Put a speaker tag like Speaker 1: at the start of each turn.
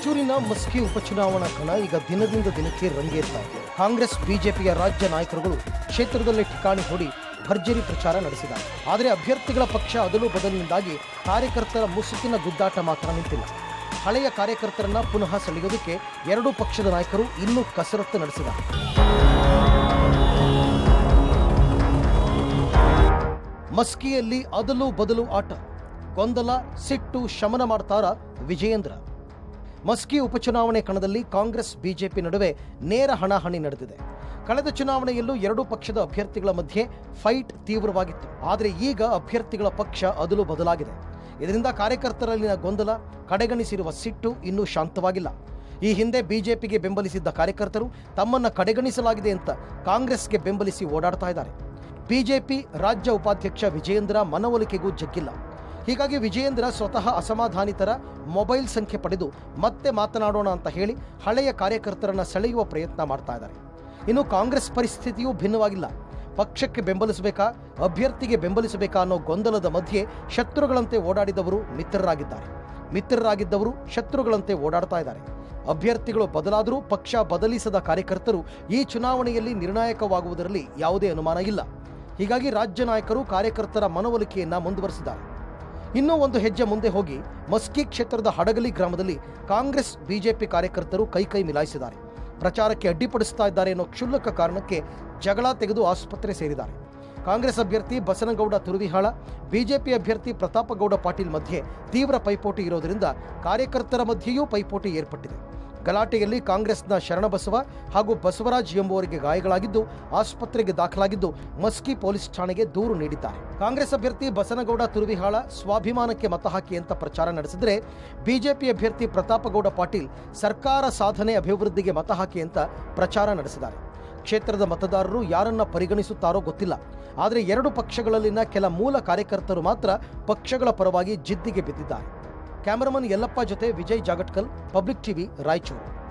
Speaker 1: ರಾಯಚೂರಿನ ಮಸ್ಕಿ ಉಪಚುನಾವಣಾ ಕಣ ಈಗ ದಿನದಿಂದ ದಿನಕ್ಕೆ ರಂಗೇರ್ತಾ ಇದೆ ಕಾಂಗ್ರೆಸ್ ಬಿಜೆಪಿಯ ರಾಜ್ಯ ನಾಯಕರುಗಳು ಕ್ಷೇತ್ರದಲ್ಲಿ ಠಿಕಾಣಿ ಹೂಡಿ ಭರ್ಜರಿ ಪ್ರಚಾರ ನಡೆಸಿದ್ದಾರೆ ಆದರೆ ಅಭ್ಯರ್ಥಿಗಳ ಪಕ್ಷ ಅದಲು ಬದಲಿನಿಂದಾಗಿ ಕಾರ್ಯಕರ್ತರ ಮುಸುಕಿನ ಗುದ್ದಾಟ ಮಾತ್ರ ನಿಂತಿಲ್ಲ ಹಳೆಯ ಕಾರ್ಯಕರ್ತರನ್ನ ಪುನಃ ಸೆಳೆಯೋದಕ್ಕೆ ಎರಡೂ ಪಕ್ಷದ ನಾಯಕರು ಇನ್ನೂ ಕಸರತ್ತು ನಡೆಸಿದ್ದಾರೆ ಮಸ್ಕಿಯಲ್ಲಿ ಅದಲು ಬದಲು ಆಟ ಗೊಂದಲ ಸಿಟ್ಟು ಶಮನ ಮಾಡ್ತಾರ ವಿಜಯೇಂದ್ರ ಮಸ್ಕಿ ಉಪಚುನಾವಣೆ ಕಣದಲ್ಲಿ ಕಾಂಗ್ರೆಸ್ ಬಿಜೆಪಿ ನಡುವೆ ನೇರ ಹಣಾಹಣಿ ನಡೆದಿದೆ ಕಳೆದ ಚುನಾವಣೆಯಲ್ಲೂ ಎರಡೂ ಪಕ್ಷದ ಅಭ್ಯರ್ಥಿಗಳ ಮಧ್ಯೆ ಫೈಟ್ ತೀವ್ರವಾಗಿತ್ತು ಆದರೆ ಈಗ ಅಭ್ಯರ್ಥಿಗಳ ಪಕ್ಷ ಅದಲು ಬದಲಾಗಿದೆ ಇದರಿಂದ ಕಾರ್ಯಕರ್ತರಲ್ಲಿನ ಗೊಂದಲ ಕಡೆಗಣಿಸಿರುವ ಸಿಟ್ಟು ಇನ್ನೂ ಶಾಂತವಾಗಿಲ್ಲ ಈ ಹಿಂದೆ ಬಿಜೆಪಿಗೆ ಬೆಂಬಲಿಸಿದ್ದ ಕಾರ್ಯಕರ್ತರು ತಮ್ಮನ್ನ ಕಡೆಗಣಿಸಲಾಗಿದೆ ಅಂತ ಕಾಂಗ್ರೆಸ್ಗೆ ಬೆಂಬಲಿಸಿ ಓಡಾಡ್ತಾ ಇದ್ದಾರೆ ಬಿಜೆಪಿ ರಾಜ್ಯ ಉಪಾಧ್ಯಕ್ಷ ವಿಜಯೇಂದ್ರ ಮನವೊಲಿಕೆಗೂ ಜಗ್ಗಿಲ್ಲ ಹೀಗಾಗಿ ವಿಜಯೇಂದ್ರ ಸ್ವತಃ ಅಸಮಾಧಾನಿತರ ಮೊಬೈಲ್ ಸಂಖ್ಯೆ ಪಡೆದು ಮತ್ತೆ ಮಾತನಾಡೋಣ ಅಂತ ಹೇಳಿ ಹಳೆಯ ಕಾರ್ಯಕರ್ತರನ್ನ ಸೆಳೆಯುವ ಪ್ರಯತ್ನ ಮಾಡ್ತಾ ಇದ್ದಾರೆ ಇನ್ನು ಕಾಂಗ್ರೆಸ್ ಪರಿಸ್ಥಿತಿಯೂ ಭಿನ್ನವಾಗಿಲ್ಲ ಪಕ್ಷಕ್ಕೆ ಬೆಂಬಲಿಸಬೇಕಾ ಅಭ್ಯರ್ಥಿಗೆ ಬೆಂಬಲಿಸಬೇಕಾ ಅನ್ನೋ ಗೊಂದಲದ ಮಧ್ಯೆ ಶತ್ರುಗಳಂತೆ ಓಡಾಡಿದವರು ಮಿತ್ರರಾಗಿದ್ದಾರೆ ಮಿತ್ರರಾಗಿದ್ದವರು ಶತ್ರುಗಳಂತೆ ಓಡಾಡ್ತಾ ಇದ್ದಾರೆ ಅಭ್ಯರ್ಥಿಗಳು ಬದಲಾದರೂ ಪಕ್ಷ ಬದಲಿಸದ ಕಾರ್ಯಕರ್ತರು ಈ ಚುನಾವಣೆಯಲ್ಲಿ ನಿರ್ಣಾಯಕವಾಗುವುದರಲ್ಲಿ ಯಾವುದೇ ಅನುಮಾನ ಇಲ್ಲ ಹೀಗಾಗಿ ರಾಜ್ಯ ನಾಯಕರು ಕಾರ್ಯಕರ್ತರ ಮನವೊಲಿಕೆಯನ್ನ ಮುಂದುವರೆಸಿದ್ದಾರೆ ಇನ್ನೂ ಒಂದು ಹೆಜ್ಜೆ ಮುಂದೆ ಹೋಗಿ ಮಸ್ಕಿ ಕ್ಷೇತ್ರದ ಹಡಗಲಿ ಗ್ರಾಮದಲ್ಲಿ ಕಾಂಗ್ರೆಸ್ ಬಿಜೆಪಿ ಕಾರ್ಯಕರ್ತರು ಕೈಕೈ ಮಿಲಾಯಿಸಿದ್ದಾರೆ ಪ್ರಚಾರಕ್ಕೆ ಅಡ್ಡಿಪಡಿಸ್ತಾ ಇದ್ದಾರೆ ಅನ್ನೋ ಕ್ಷುಲ್ಲಕ ಕಾರಣಕ್ಕೆ ಜಗಳ ತೆಗೆದು ಆಸ್ಪತ್ರೆ ಸೇರಿದ್ದಾರೆ ಕಾಂಗ್ರೆಸ್ ಅಭ್ಯರ್ಥಿ ಬಸನಗೌಡ ತುರುವಿಹಾಳ ಬಿಜೆಪಿ ಅಭ್ಯರ್ಥಿ ಪ್ರತಾಪಗೌಡ ಪಾಟೀಲ್ ಮಧ್ಯೆ ತೀವ್ರ ಪೈಪೋಟಿ ಇರೋದರಿಂದ ಕಾರ್ಯಕರ್ತರ ಮಧ್ಯೆಯೂ ಪೈಪೋಟಿ ಏರ್ಪಟ್ಟಿದೆ ಗಲಾಟೆಯಲ್ಲಿ ಕಾಂಗ್ರೆಸ್ನ ಶರಣಬಸವ ಹಾಗೂ ಬಸವರಾಜ್ ಎಂಬುವರಿಗೆ ಗಾಯಗಳಾಗಿದ್ದು ಆಸ್ಪತ್ರೆಗೆ ದಾಖಲಾಗಿದ್ದು ಮಸ್ಕಿ ಪೊಲೀಸ್ ಠಾಣೆಗೆ ದೂರು ನೀಡಿದ್ದಾರೆ ಕಾಂಗ್ರೆಸ್ ಅಭ್ಯರ್ಥಿ ಬಸನಗೌಡ ತುರುವಿಹಾಳ ಸ್ವಾಭಿಮಾನಕ್ಕೆ ಮತ ಹಾಕಿ ಅಂತ ಪ್ರಚಾರ ನಡೆಸಿದರೆ ಬಿಜೆಪಿ ಅಭ್ಯರ್ಥಿ ಪ್ರತಾಪಗೌಡ ಪಾಟೀಲ್ ಸರ್ಕಾರ ಸಾಧನೆ ಅಭಿವೃದ್ಧಿಗೆ ಮತ ಹಾಕಿ ಅಂತ ಪ್ರಚಾರ ನಡೆಸಿದ್ದಾರೆ ಕ್ಷೇತ್ರದ ಮತದಾರರು ಯಾರನ್ನ ಪರಿಗಣಿಸುತ್ತಾರೋ ಗೊತ್ತಿಲ್ಲ ಆದರೆ ಎರಡು ಪಕ್ಷಗಳಲ್ಲಿನ ಕೆಲ ಮೂಲ ಕಾರ್ಯಕರ್ತರು ಮಾತ್ರ ಪಕ್ಷಗಳ ಪರವಾಗಿ ಜಿದ್ದಿಗೆ ಬಿದ್ದಿದ್ದಾರೆ ಕ್ಯಾಮರಾಮನ್ ಯಲ್ಲಪ್ಪ ಜೊತೆ ವಿಜಯ್ ಜಾಗಟ್ಕಲ್ ಪಬ್ಲಿಕ್ ಟಿವಿ ರಾಯಚೂರು